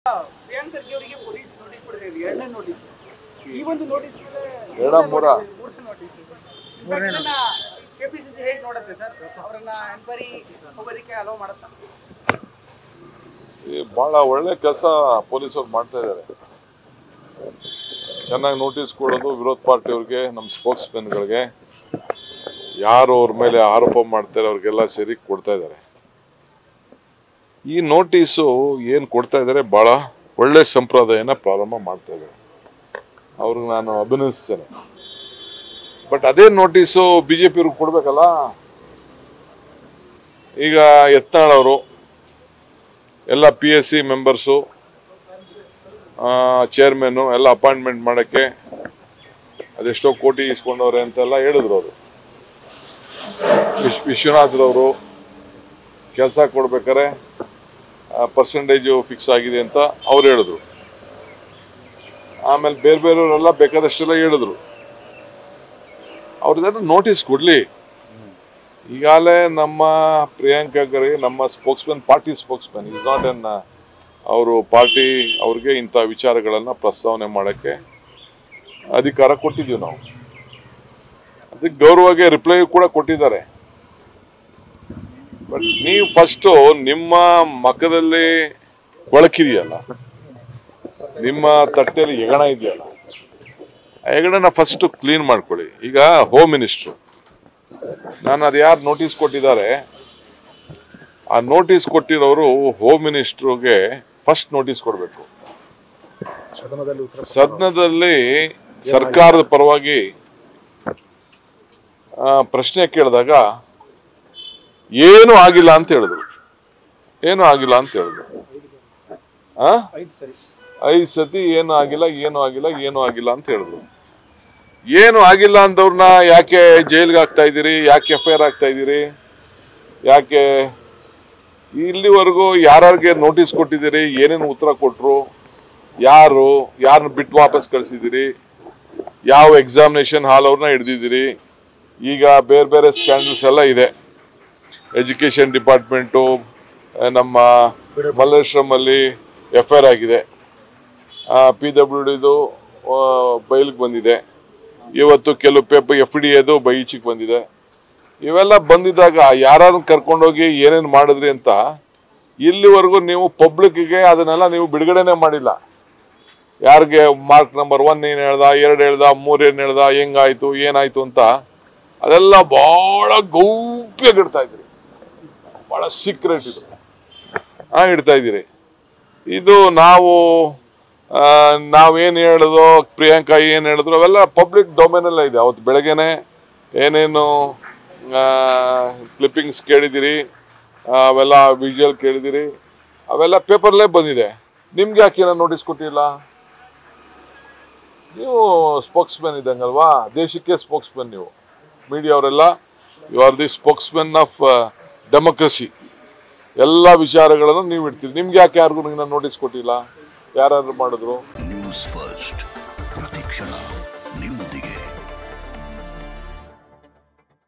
ಪ್ರಿಯಾಂಕ್ ಖರ್ಗೆ ಅವರಿಗೆ police notice ಕೊಡ್ತಿದ್ರು ಎರಡನೇ ನೋಟಿಸ್ ಈ ಒಂದು ನೋಟಿಸ್ ಮೇಲೆ ಎರಡ ಮೂರ? ಮೂರನೇ ನೋಟಿಸ್ ಕೆಪಿಸಿಸಿ ಹೇಗೆ ನೋಡುತ್ತೆ ಸರ್ ಅವರನ್ನ ಎನ್ಕ್ವೈರಿ ಹೋಗೋದಕ್ಕೆ ಅಲೋ ಮಾಡುತ್ತಾ ಈ ಬಹಳ ಒಳ್ಳೆ ಕೆಲಸ ಪೊಲೀಸರು ಮಾಡ್ತಾ ಇದ್ದಾರೆ ಚೆನ್ನಾಗಿ ನೋಟಿಸ್ ಕೊಡೋದು ವಿರೋಧ ಪಾರ್ಟಿಯವ್ರಿಗೆ ನಮ್ಮ ಸ್ಪೋಕ್ಸ್ ಮೆನ್ಗಳಿಗೆ ಯಾರು ಅವ್ರ ಮೇಲೆ ಆರೋಪ ಮಾಡ್ತಾರೆ ಅವ್ರಿಗೆಲ್ಲ ಸೇರಿ ಕೊಡ್ತಾ ಇದ್ದಾರೆ ಈ ನೋಟಿಸು ಏನು ಕೊಡ್ತಾ ಇದ್ದಾರೆ ಬಹಳ ಒಳ್ಳೆ ಸಂಪ್ರದಾಯನ ಪ್ರಾರಂಭ ಮಾಡ್ತಾ ಇದ್ದಾರೆ ಅವ್ರಿಗೆ ನಾನು ಅಭಿನಂದಿಸ್ತೇನೆ ಬಟ್ ಅದೇ ನೋಟಿಸು ಬಿ ಜೆ ಪಿಯವ್ರಿಗೆ ಕೊಡ್ಬೇಕಲ್ಲ ಈಗ ಯತ್ನಾಳ್ ಅವರು ಎಲ್ಲ ಪಿ ಎಸ್ ಸಿ ಮೆಂಬರ್ಸು ಚೇರ್ಮನ್ನು ಎಲ್ಲ ಅಪಾಯಿಂಟ್ಮೆಂಟ್ ಮಾಡೋಕ್ಕೆ ಅದೆಷ್ಟೋ ಕೋಟಿ ಇಸ್ಕೊಂಡವ್ರೆ ಅಂತೆಲ್ಲ ಹೇಳಿದ್ರು ಅವರು ವಿಶ್ ವಿಶ್ವನಾಥ್ರವರು ಕೆಲಸ ಕೊಡ್ಬೇಕಾರೆ ಪರ್ಸೆಂಟೇಜು ಫಿಕ್ಸ್ ಆಗಿದೆ ಅಂತ ಅವ್ರು ಹೇಳಿದ್ರು ಆಮೇಲೆ ಬೇರೆ ಬೇರೆಯವರೆಲ್ಲ ಬೇಕಾದಷ್ಟೆಲ್ಲ ಹೇಳಿದ್ರು ಅವ್ರದ್ದೆಲ್ಲ ನೋಟಿಸ್ ಕೊಡ್ಲಿ ಈಗಾಗಲೇ ನಮ್ಮ ಪ್ರಿಯಾಂಕಾ ಖರ್ಗೆ ನಮ್ಮ spokesman party spokesman is not an ಅವರು ಪಾರ್ಟಿ ಅವ್ರಿಗೆ ಇಂಥ ವಿಚಾರಗಳನ್ನು ಪ್ರಸ್ತಾವನೆ ಮಾಡೋಕ್ಕೆ ಅಧಿಕಾರ ಕೊಟ್ಟಿದ್ದೀವಿ ನಾವು ಅದಕ್ಕೆ ಗೌರವಗೆ ರಿಪ್ಲೈ ಕೂಡ ಕೊಟ್ಟಿದ್ದಾರೆ ಬಟ್ ನೀವು ಫಸ್ಟು ನಿಮ್ಮ ಮಖದಲ್ಲಿ ಕೊಳಕಿದೆಯಲ್ಲ ನಿಮ್ಮ ತಟ್ಟೆಯಲ್ಲಿ ಹೆಗಣ ಇದೆಯಲ್ಲ ಆ ಹೆಗಣನ ಫಸ್ಟ್ ಕ್ಲೀನ್ ಮಾಡ್ಕೊಳ್ಳಿ ಈಗ ಹೋಮ್ ಮಿನಿಸ್ಟ್ರು ನಾನು ಅದು ಯಾರು ನೋಟಿಸ್ ಕೊಟ್ಟಿದ್ದಾರೆ ಆ ನೋಟಿಸ್ ಕೊಟ್ಟಿರೋರು ಹೋಮ್ ಮಿನಿಸ್ಟ್ರಿಗೆ ಫಸ್ಟ್ ನೋಟಿಸ್ ಕೊಡಬೇಕು ಸದನದಲ್ಲಿ ಉತ್ತರ ಸದನದಲ್ಲಿ ಸರ್ಕಾರದ ಪರವಾಗಿ ಆ, ಪ್ರಶ್ನೆ ಕೇಳಿದಾಗ ಏನು ಆಗಿಲ್ಲ ಅಂತ ಹೇಳಿದ್ರು ಏನು ಆಗಿಲ್ಲ ಅಂತ ಹೇಳಿದ್ರು ಆ ಐದು ಸರಿ ಐದು ಸತಿ ಏನು ಆಗಿಲ್ಲ ಏನು ಆಗಿಲ್ಲ ಏನು ಆಗಿಲ್ಲ ಅಂತ ಹೇಳಿದ್ರು ಏನು ಆಗಿಲ್ಲ ಅಂದವ್ರನ್ನ ಯಾಕೆ ಜೈಲ್ಗೆ ಹಾಕ್ತಾ ಇದ್ದೀರಿ ಯಾಕೆ ಎಫ್ ಐ ಆರ್ ಆಗ್ತಾ ಇದ್ದೀರಿ ಯಾಕೆ ಇಲ್ಲಿವರೆಗೂ ಯಾರ್ಯಾರಿಗೆ ನೋಟಿಸ್ ಕೊಟ್ಟಿದ್ದೀರಿ ಏನೇನು ಉತ್ತರ ಕೊಟ್ಟರು ಯಾರು ಯಾರನ್ನ ಬಿಟ್ಟು ವಾಪಸ್ ಕಳಿಸಿದ್ದೀರಿ ಯಾವ ಎಕ್ಸಾಮಿನೇಷನ್ ಹಾಲ್ ಅವ್ರನ್ನ ಹಿಡ್ದಿದ್ದೀರಿ ಈಗ ಬೇರೆ ಬೇರೆ ಸ್ಕ್ಯಾಂಡಲ್ಸ್ ಎಲ್ಲ ಇದೆ ಎಜುಕೇಷನ್ ಡಿಪಾರ್ಟ್ಮೆಂಟು ನಮ್ಮ ಮಲ್ಲೇಶ್ವರಮಲ್ಲಿ ಎಫ್ ಐ ಆರ್ ಆಗಿದೆ ಪಿ ಡಬ್ಲ್ಯೂ ಡಿದು ಬಯಲಿಗೆ ಬಂದಿದೆ ಇವತ್ತು ಕೆಲವು ಪೇಪರ್ ಎಫ್ ಡಿ ಎದು ಬೈಚಿಗೆ ಬಂದಿದೆ ಇವೆಲ್ಲ ಬಂದಿದ್ದಾಗ ಯಾರನ್ನು ಕರ್ಕೊಂಡೋಗಿ ಏನೇನು ಮಾಡಿದ್ರಿ ಅಂತ ಇಲ್ಲಿವರೆಗೂ ನೀವು ಪಬ್ಲಿಕ್ಗೆ ಅದನ್ನೆಲ್ಲ ನೀವು ಬಿಡುಗಡೆನೆ ಮಾಡಿಲ್ಲ ಯಾರಿಗೆ ಮಾರ್ಕ್ ನಂಬರ್ ಒನ್ ಏನು ಹೇಳ್ದ ಎರಡು ಹೇಳ್ದ ಮೂರು ಏನು ಹೇಳ್ದ ಹೆಂಗಾಯ್ತು ಏನಾಯ್ತು ಅಂತ ಅದೆಲ್ಲ ಬಹಳ ಗೌಪ್ಯವಾಗಿ ಇಡ್ತಾ ಇದ್ರಿ ಬಹಳ ಸೀಕ್ರೆಟ್ ಇದು ಹಾ ಇಡ್ತಾ ಇದ್ದೀರಿ ಇದು ನಾವು ಆ, ನಾವೇನ್ ಹೇಳಿದೋ ಪ್ರಿಯಾಂಕಾ ಏನ್ ಹೇಳಿದ್ರು ಅವೆಲ್ಲ ಪಬ್ಲಿಕ್ ಡೊಮೇನಲ್ಲೇ ಇದೆ ಅವತ್ತು ಬೆಳಗ್ಗೆನೆ ಏನೇನು ಕ್ಲಿಪ್ಪಿಂಗ್ಸ್ ಕೇಳಿದಿರಿ ಆ, ಅವೆಲ್ಲ ವಿಜುವಲ್ ಕೇಳಿದಿರಿ ಅವೆಲ್ಲ ಪೇಪರ್ಲೇ ಬಂದಿದೆ ನಿಮ್ಗೆ ಯಾಕೆ ಏನೋ ನೋಟಿಸ್ ಕೊಟ್ಟಿಲ್ಲ ನೀವು ಸ್ಪೋಕ್ಸ್ಮನ್ ಇದ್ದಂಗಲ್ವಾ ದೇಶಕ್ಕೆ ಸ್ಪೋಕ್ಸ್ಮನ್ ನೀವು ಮೀಡಿಯಾ ಅವರೆಲ್ಲ you are the spokesman of democracy ಎಲ್ಲ ವಿಚಾರಗಳನ್ನು ನೀವು ಇಡ್ತೀರಿ ನಿಮ್ಗೆ ಯಾಕೆ ಯಾರಿಗೂ ನೋಟಿಸ್ ಕೊಟ್ಟಿಲ್ಲ ಯಾರು ಮಾಡಿದ್ರು ನ್ಯೂಸ್ ಫಸ್ಟ್ ಪ್ರತಿಕ್ಷಣ